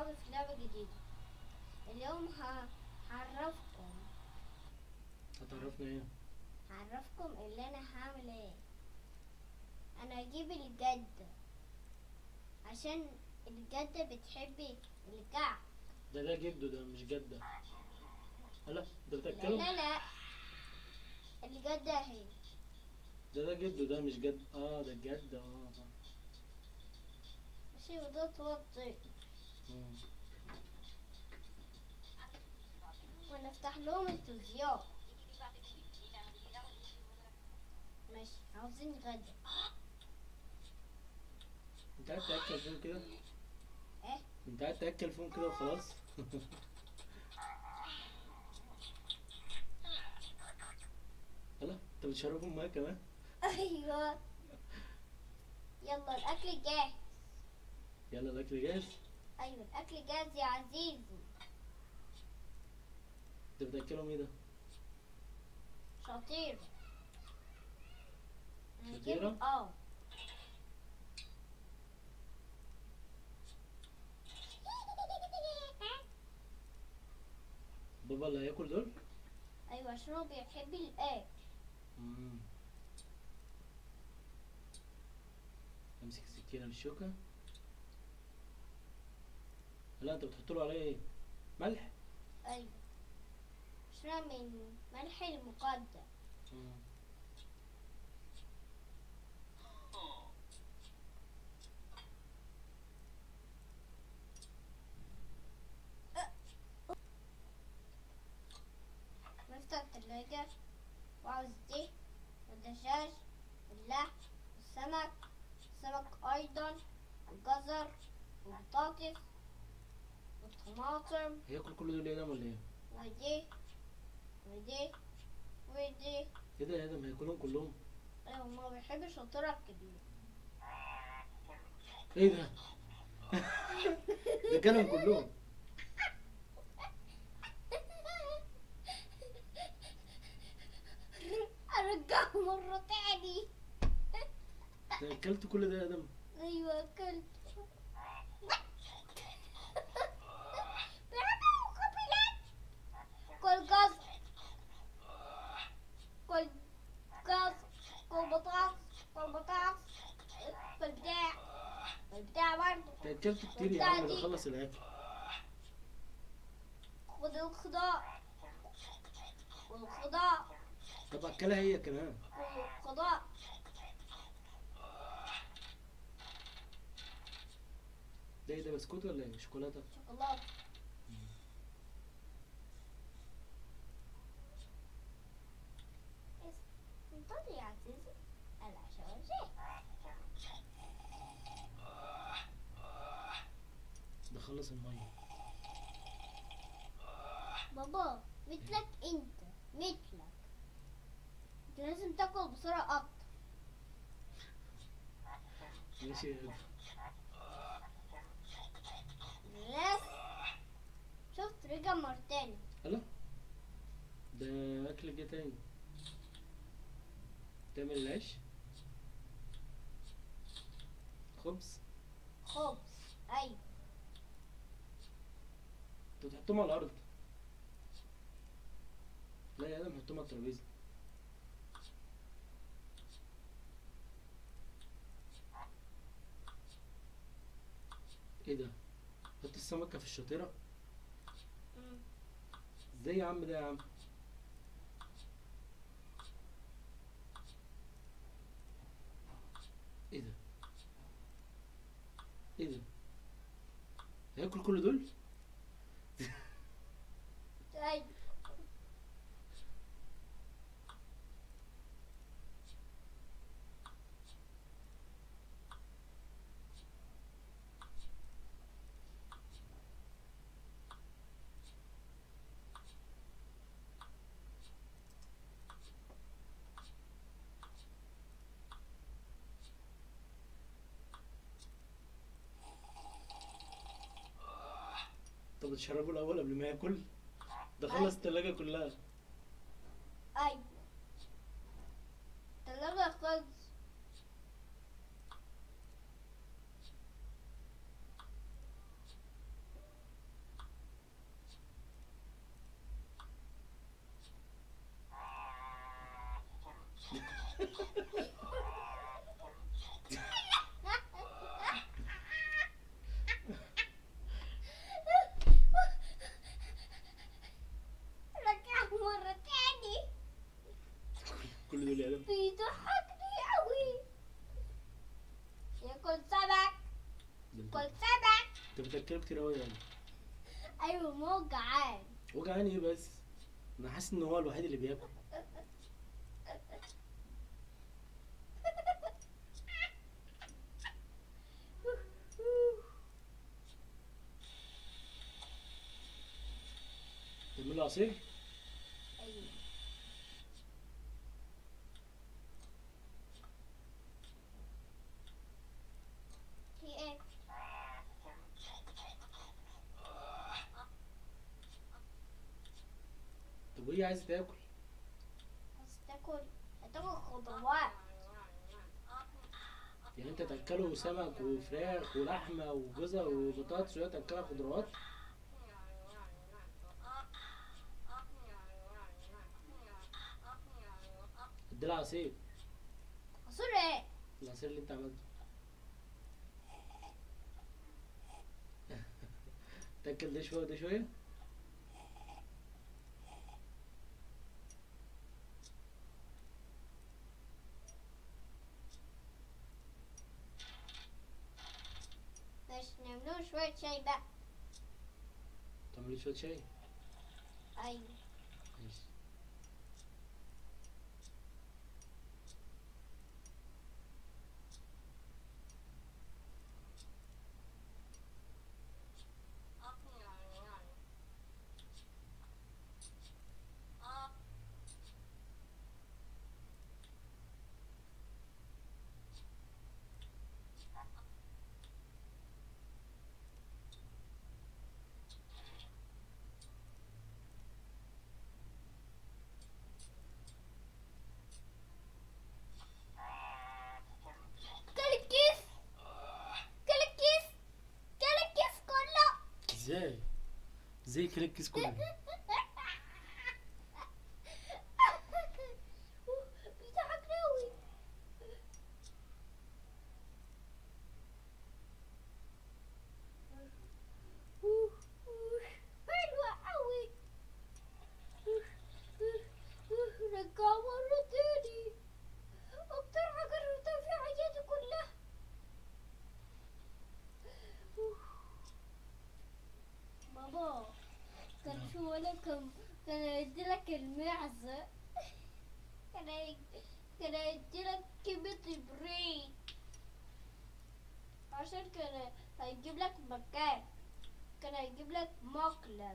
صحابي في لعبة جديدة اليوم ه- هعرفكم هتعرفنا ايه هعرفكم اللي انا هعمل ايه انا هجيب الجدة عشان الجدة بتحب الكعك ده ده جده ده مش جده لا ده لا بتتكلم لا لا الجدة اهي ده ده جده ده مش جد اه ده الجد اه آه. ماشي وده توطي مم. ونفتح لهم التلفزيون ماشي عاوزين غدا انت قاعد تاكل فيهم كده ايه انت قاعد تاكل فيهم كده وخلاص لا انت بتشربهم ميه كمان ايوه يلا الاكل جاهز يلا الاكل جاهز ايوه الاكل جاهز يا عزيزي انت بتاكلهم ايه ده شطير هنجيب- شطيرة؟ اه بابا اللي هياكل دول ايوه عشان هو بيحب الاكل مم. امسك السكينه بالشوكه لا انت بتحط له عليه ايه ملح ايوه عشان من ملح المقدم مم. نفتح التلاجة وعاوز دي والدجاج واللحم والسمك السمك أيضا الجزر والبطاطس والطماطم هياكل كل دول ينام ولا ايه ودي ودي ودي ايه ده يا ادم هياكلهم كلهم أيوة ما بيحبش الطرق الكبير ايه ده ده كلهم كلهم أرجعه مرة تاني انت اكلت كل ده يا ادم أيوة أكلت بيعملوا مقابلات كل جزر كل جزر كل بطاطس كل بطاطس كل بتاع كل بتاع برضه انت اكلت كتير يا عم ده خلص الاكل خد الخضار والخضار طب اكلها هي كمان والخضار ده ايه ده بسكوت ولا ايه شوكولاته شوكولاتة انتظر يا عزيزي العشاء جاي ده خلص الميه بابا مثلك انت مثلك انت لازم تاكل بسرعة اكتر ماشي يا ادم لازم شفت رجع مرة تاني الله ده اكل جه تاني تعمل العيش خبز خبز ايوه انت تحطهم على الارض لا يا ادم حطهم على الترابيزه ايه ده حط السمكه في الشطيره مم. ازاي يا عم ده يا عم ايه ده ايه ده هياكل كل دول ايوه طب تشربه الاول قبل ما ياكل ده خلص التلاجة كلها ايوه تلاجة خبز انت بتاكله كتير قوي يعني ايوه ما هو جعان وجعان ايه بس انا حاسس ان هو الوحيد اللي بياكل تعمل له عصير ايوه في ايه طب وهي عايزه تاكل بس تاكل هتاكل خضروات يعني انت تاكله سمك وفراخ ولحمه وجزر وبطاطس وهي تاكلها خضروات اديلها عصير عصير ايه العصير اللي انت عملته تاكل ده شويه وده شويه مش نعملوا شوية شاي بقى تعمل لي شويه شاي ايوه ماشي كل الكيس كل الكيس كل الكيس كله ازاي ازاي كده الكيس كله بيضحك قوي حلوة قوي رجع مرة تاني أكتر حاجة رحتها في حياتي كلها بابا كان في ولد كان كان يديلك المعزة كان ي- كان يديلك كلمة بريد عشان كان هيجيب لك مكان كان هيجيب لك مقلب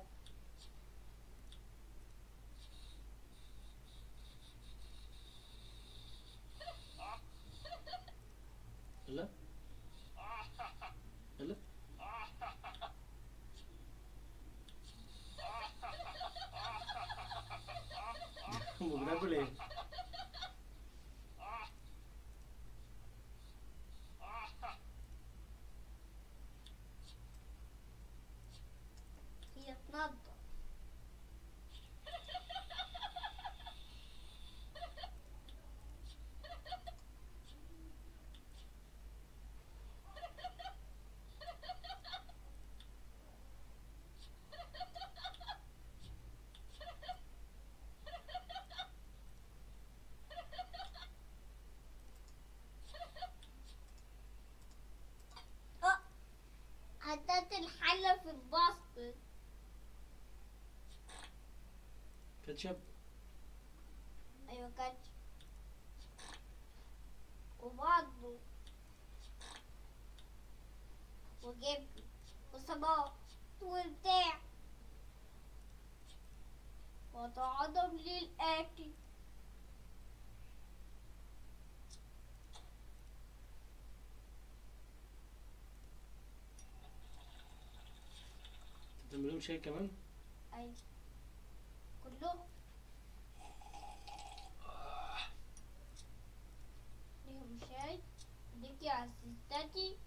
لا لا هو بناكل ايه هي تنضف أه، حطيت الحلة في الباسكت كاتشب ايوه كاتش وبرضه وجبن وصباط وبتاع وطعام للأكل تعمل لهم شاي كمان أيوة كلهم ليهم شاي ليكي عزيزتي